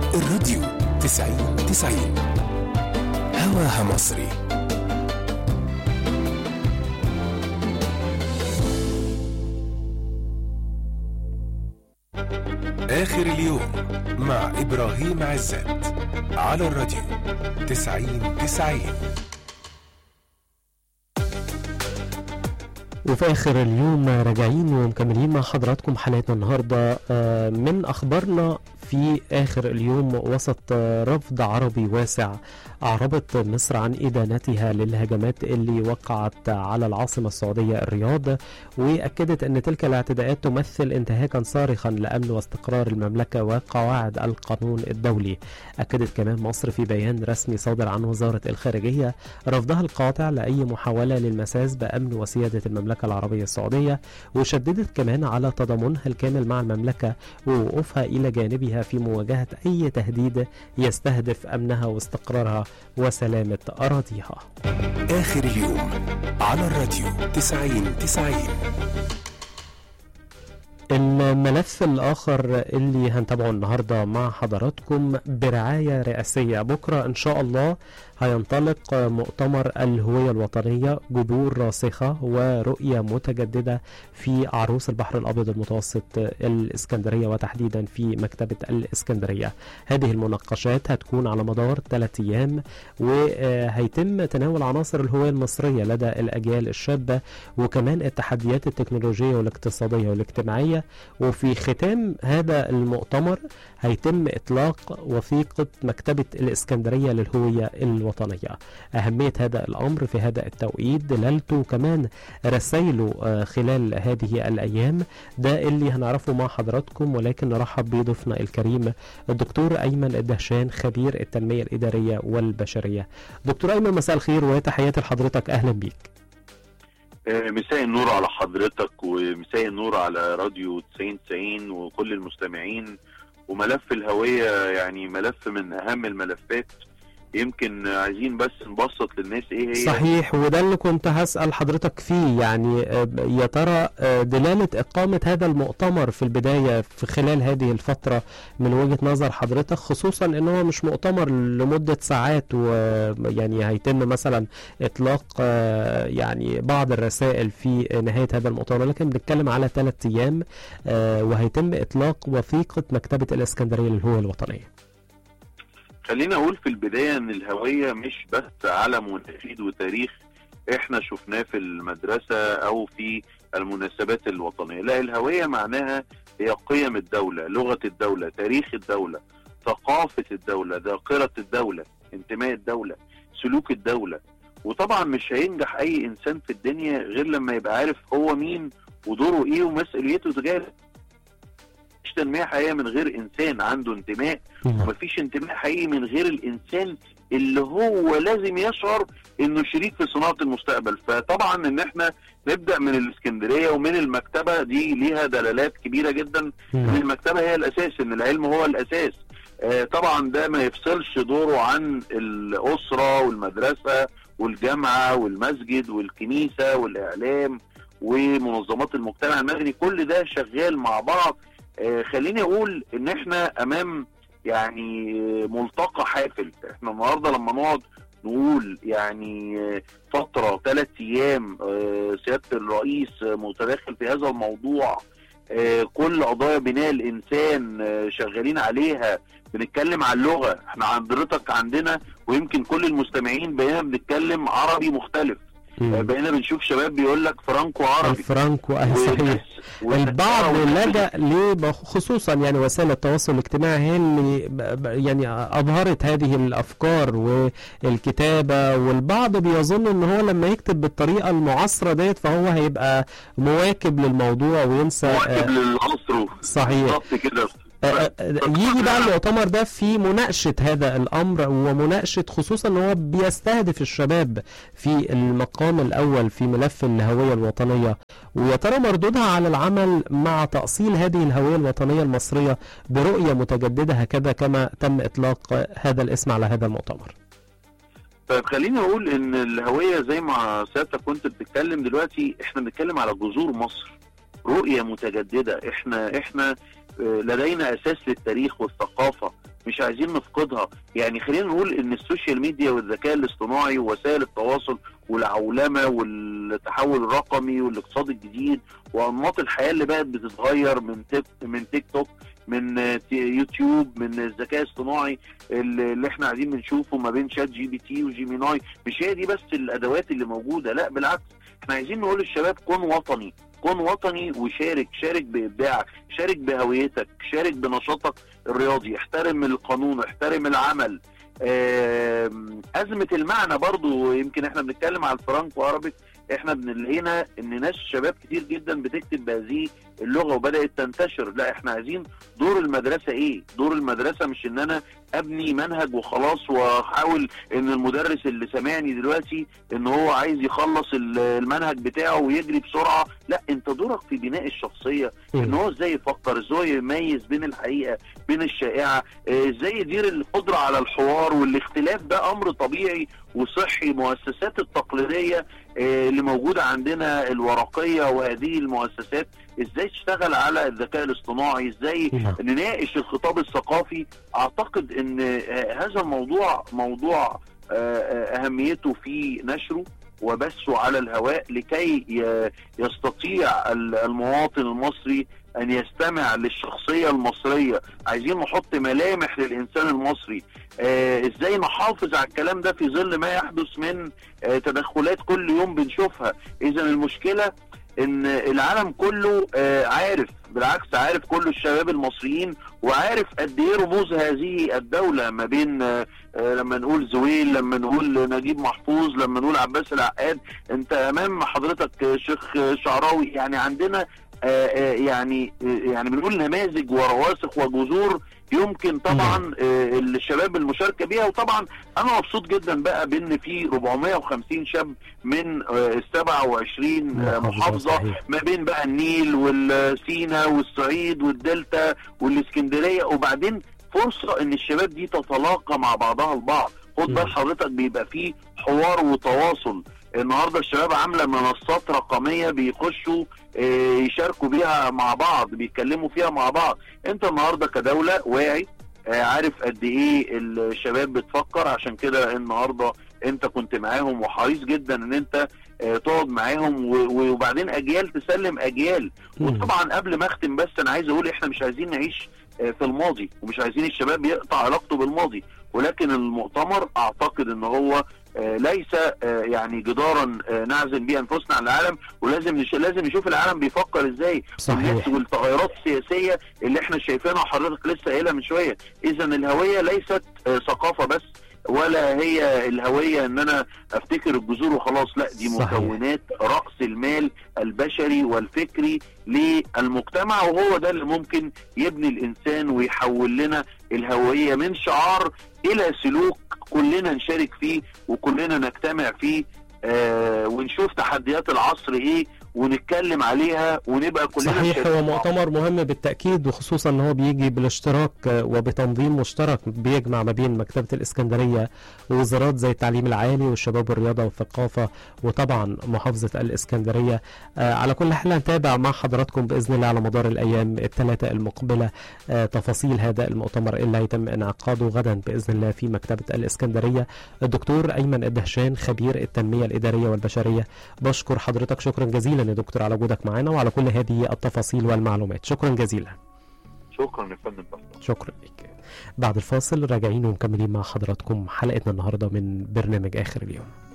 الراديو تسعين تسعين هواها مصري آخر اليوم مع إبراهيم عزت على الراديو تسعين تسعين وفي آخر اليوم راجعين ومكملين مع حضراتكم حلقتنا النهاردة آه، من أخبارنا في آخر اليوم وسط آه، رفض عربي واسع أعربت مصر عن إدانتها للهجمات اللي وقعت على العاصمة السعودية الرياض وأكدت أن تلك الاعتداءات تمثل انتهاكا صارخا لأمن واستقرار المملكة وقواعد القانون الدولي أكدت كمان مصر في بيان رسمي صادر عن وزارة الخارجية رفضها القاطع لأي محاولة للمساس بأمن وسيادة المملكة العربية السعودية وشددت كمان على تضامنها الكامل مع المملكة ووقوفها إلى جانبها في مواجهة أي تهديد يستهدف أمنها واستقرارها وسلامة أراضيها آخر اليوم على الراديو تسعين تسعين الملف الآخر اللي هنتابعه النهاردة مع حضراتكم برعاية رئاسية بكرة إن شاء الله هينطلق مؤتمر الهوية الوطنية جذور راسخة ورؤية متجددة في عروس البحر الأبيض المتوسط الإسكندرية وتحديدا في مكتبة الإسكندرية هذه المناقشات هتكون على مدار ثلاثة أيام وهيتم تناول عناصر الهوية المصرية لدى الأجيال الشابة وكمان التحديات التكنولوجية والاقتصادية والاجتماعية وفي ختام هذا المؤتمر هيتم إطلاق وثيقة مكتبة الإسكندرية للهوية الوطنية أهمية هذا الأمر في هذا التوقيت دلالته كمان رسائله آه، خلال هذه الأيام ده اللي هنعرفه مع حضراتكم ولكن نرحب بضيفنا الكريم الدكتور أيمن الدهشان خبير التنمية الإدارية والبشرية دكتور أيمن مساء الخير وتحياتي لحضرتك أهلا بيك آه، مساء النور على حضرتك ومساء النور على راديو 90 90 وكل المستمعين وملف الهوية يعني ملف من أهم الملفات يمكن عايزين بس نبسط للناس ايه هي صحيح وده اللي كنت هسأل حضرتك فيه يعني آه، يا ترى آه، دلالة إقامة هذا المؤتمر في البداية في خلال هذه الفترة من وجهة نظر حضرتك خصوصا إن هو مش مؤتمر لمدة ساعات ويعني هيتم مثلا إطلاق آه، يعني بعض الرسائل في نهاية هذا المؤتمر لكن بنتكلم على ثلاث أيام آه، وهيتم إطلاق وثيقة مكتبة الإسكندرية للهوية الوطنية خلينا اقول في البدايه ان الهويه مش بس علم ونشيد وتاريخ احنا شفناه في المدرسه او في المناسبات الوطنيه لا الهويه معناها هي قيم الدوله لغه الدوله تاريخ الدوله ثقافه الدوله ذاكره الدوله انتماء الدوله سلوك الدوله وطبعا مش هينجح اي انسان في الدنيا غير لما يبقى عارف هو مين ودوره ايه ومسؤوليته تجاه مفيش تنميه حقيقيه من غير انسان عنده انتماء ومفيش انتماء حقيقي من غير الانسان اللي هو لازم يشعر انه شريك في صناعه المستقبل فطبعا ان احنا نبدا من الاسكندريه ومن المكتبه دي ليها دلالات كبيره جدا ان المكتبه هي الاساس ان العلم هو الاساس آه طبعا ده ما يفصلش دوره عن الاسره والمدرسه والجامعه والمسجد والكنيسه والاعلام ومنظمات المجتمع المدني كل ده شغال مع بعض آه خليني اقول ان احنا امام يعني ملتقى حافل احنا النهارده لما نقعد نقول يعني فترة ثلاث أيام آه، سيادة الرئيس متداخل في هذا الموضوع آه، كل قضايا بناء الإنسان آه، شغالين عليها بنتكلم عن اللغة احنا حضرتك عندنا ويمكن كل المستمعين بقينا بنتكلم عربي مختلف آه، بقينا بنشوف شباب بيقول لك فرانكو عربي الفرانكو أه صحيح والناس- البعض والناس- لجأ ليه خصوصا يعني وسائل التواصل الاجتماعي هي اللي ب- ب- يعني أظهرت هذه الأفكار والكتابة والبعض بيظن إن هو لما يكتب بالطريقة المعاصرة ديت فهو هيبقى مواكب للموضوع وينسى مواكب آه، للعصر صحيح. بالظبط كده آه، آه، يجي بقى المؤتمر ده في مناقشة هذا الأمر ومناقشة خصوصا إن هو بيستهدف الشباب في المقام الأول في ملف الهوية الوطنية ويا ترى مردودها على العمل مع تأصيل هذه الهوية الوطنية المصرية برؤية متجددة هكذا كما تم إطلاق هذا الاسم على هذا المؤتمر طيب خليني اقول ان الهويه زي ما سيادتك كنت بتتكلم دلوقتي احنا بنتكلم على جذور مصر رؤيه متجدده احنا احنا آه، لدينا اساس للتاريخ والثقافه مش مش عايزين نفقدها يعني خلينا نقول ان السوشيال ميديا والذكاء الاصطناعي ووسائل التواصل والعولمه والتحول الرقمي والاقتصاد الجديد وانماط الحياه اللي بقت بتتغير من تيك من تيك توك من آه، تي- يوتيوب من الذكاء الاصطناعي اللي اللي احنا قاعدين بنشوفه ما بين شات جي بي تي وجيميناي مش هي دي بس الادوات اللي موجوده لا بالعكس احنا عايزين نقول للشباب كن وطني كن وطني وشارك شارك بابداعك شارك بهويتك شارك بنشاطك الرياضي احترم القانون احترم العمل آم، أزمة المعنى برضو يمكن احنا بنتكلم على الفرنكو عربي احنا بنلاقينا ان ناس شباب كتير جدا بتكتب بهذه اللغة وبدأت تنتشر لا احنا عايزين دور المدرسة ايه دور المدرسة مش ان انا ابني منهج وخلاص واحاول ان المدرس اللي سامعني دلوقتي ان هو عايز يخلص ال- المنهج بتاعه ويجري بسرعة لا انت دورك في بناء الشخصية ان هو ازاي يفكر ازاي يميز بين الحقيقه بين الشائعه آه، ازاي يدير القدره على الحوار والاختلاف ده امر طبيعي وصحي المؤسسات التقليديه آه، اللي موجوده عندنا الورقيه وهذه المؤسسات ازاي تشتغل على الذكاء الاصطناعي ازاي نعم. نناقش الخطاب الثقافي اعتقد ان آه، هذا الموضوع موضوع آه، آه، اهميته في نشره وبثه على الهواء لكي ي- يستطيع ال- المواطن المصري ان يستمع للشخصيه المصريه عايزين نحط ملامح للانسان المصري آه ازاي نحافظ على الكلام ده في ظل ما يحدث من آه تدخلات كل يوم بنشوفها اذا المشكله ان العالم كله آه عارف بالعكس عارف كل الشباب المصريين وعارف قد ايه رموز هذه الدوله ما بين آه آه لما نقول زويل لما نقول نجيب محفوظ لما نقول عباس العقاد انت امام حضرتك آه، شيخ آه، شعراوي يعني عندنا آه، آه، يعني آه، يعني بنقول نماذج ورواسخ وجذور يمكن طبعا آه، الشباب المشاركه بيها وطبعا انا مبسوط جدا بقى بان في 450 شاب من آه، ال 27 آه، محافظه صحيح. ما بين بقى النيل والسينا والصعيد والدلتا والاسكندريه وبعدين فرصه ان الشباب دي تتلاقى مع بعضها البعض خد مم. بال حضرتك بيبقى فيه حوار وتواصل النهارده الشباب عامله منصات رقميه بيخشوا آه، يشاركوا بيها مع بعض بيتكلموا فيها مع بعض انت النهارده كدوله واعي آه، عارف قد ايه الشباب بتفكر عشان كده النهارده انت كنت معاهم وحريص جدا ان انت آه، تقعد معاهم و- وبعدين اجيال تسلم اجيال مم. وطبعا قبل ما اختم بس انا عايز اقول احنا مش عايزين نعيش آه، في الماضي ومش عايزين الشباب يقطع علاقته بالماضي ولكن المؤتمر اعتقد ان هو آه، ليس آه، يعني جدارا آه، نعزم به انفسنا عن العالم ولازم نش... لازم نشوف العالم بيفكر ازاي صحيح والناس والتغيرات السياسيه اللي احنا شايفينها حضرتك لسه قايلها من شويه اذا الهويه ليست آه، ثقافه بس ولا هي الهويه ان انا افتكر الجذور وخلاص لا دي صحيح. مكونات راس المال البشري والفكري للمجتمع وهو ده اللي ممكن يبني الانسان ويحول لنا الهويه من شعار الى سلوك كلنا نشارك فيه وكلنا نجتمع فيه آه ونشوف تحديات العصر ايه ونتكلم عليها ونبقى كلنا صحيح نشارك هو مع مؤتمر مهم بالتأكيد وخصوصا ان هو بيجي بالاشتراك آه، وبتنظيم مشترك بيجمع ما بين مكتبة الإسكندرية ووزارات زي التعليم العالي والشباب والرياضة والثقافة وطبعا محافظة الإسكندرية آه، على كل حال هنتابع مع حضراتكم بإذن الله على مدار الأيام الثلاثة المقبلة آه، تفاصيل هذا المؤتمر اللي هيتم انعقاده غدا بإذن الله في مكتبة الإسكندرية الدكتور أيمن الدهشان خبير التنمية الإدارية والبشرية بشكر حضرتك شكرا جزيلا يا دكتور على وجودك معنا وعلى كل هذه التفاصيل والمعلومات شكرا جزيلا شكرا يا فندم تحت شكرا لك بعد الفاصل راجعين ومكملين مع حضراتكم حلقتنا النهارده من برنامج آخر اليوم